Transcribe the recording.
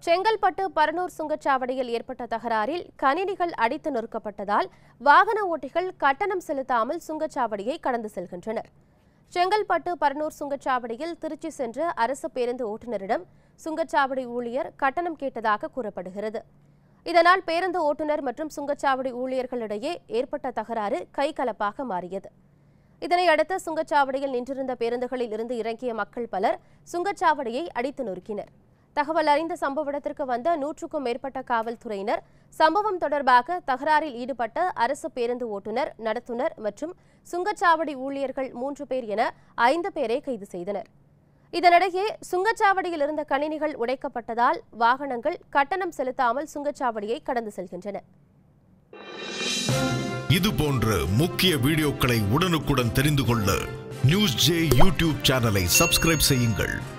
செங்கல்பட்டு பரனூர் சுங்கச்சாவடியில் ஏற்பட்ட தகராறில் கணினிகள் அடித்து நொறுக்கப்பட்டதால் வாகன ஓட்டிகள் கட்டணம் செலுத்தாமல் சுங்கச்சாவடியை கடந்து செல்கின்றனர் செங்கல்பட்டு பரனூர் சுங்கச்சாவடியில் திருச்சி சென்ற அரசு பேருந்து ஓட்டுநரிடம் சுங்கச்சாவடி ஊழியர் கட்டணம் கேட்டதாக கூறப்படுகிறது இதனால் பேருந்து ஓட்டுநர் மற்றும் சுங்கச்சாவடி ஊழியர்களிடையே ஏற்பட்ட தகராறு கைகலப்பாக மாறியது இதனையடுத்து சுங்கச்சாவடியில் நின்றிருந்த பேருந்துகளில் இருந்து இறங்கிய மக்கள் பலர் சுங்கச்சாவடியை அடித்து நொறுக்கினர் தகவல் அறிந்த சம்பவ இடத்திற்கு வந்த நூற்றுக்கும் மேற்பட்ட காவல்துறையினர் சம்பவம் தொடர்பாக தகராறில் ஈடுபட்ட அரசு பேருந்து ஓட்டுநர் நடத்துனர் மற்றும் சுங்கச்சாவடி ஊழியர்கள் மூன்று பேர் என ஐந்து பேரை கைது செய்தனர் இதனிடையே சுங்கச்சாவடியில் இருந்த கணினிகள் உடைக்கப்பட்டதால் வாகனங்கள் கட்டணம் செலுத்தாமல் சுங்கச்சாவடியை கடந்து செல்கின்றன இது போன்ற முக்கிய வீடியோக்களை உடனுக்குடன் தெரிந்து கொள்ள நியூஸ் ஜே யூடியூப் சேனலை சப்ஸ்கிரைப் செய்யுங்கள்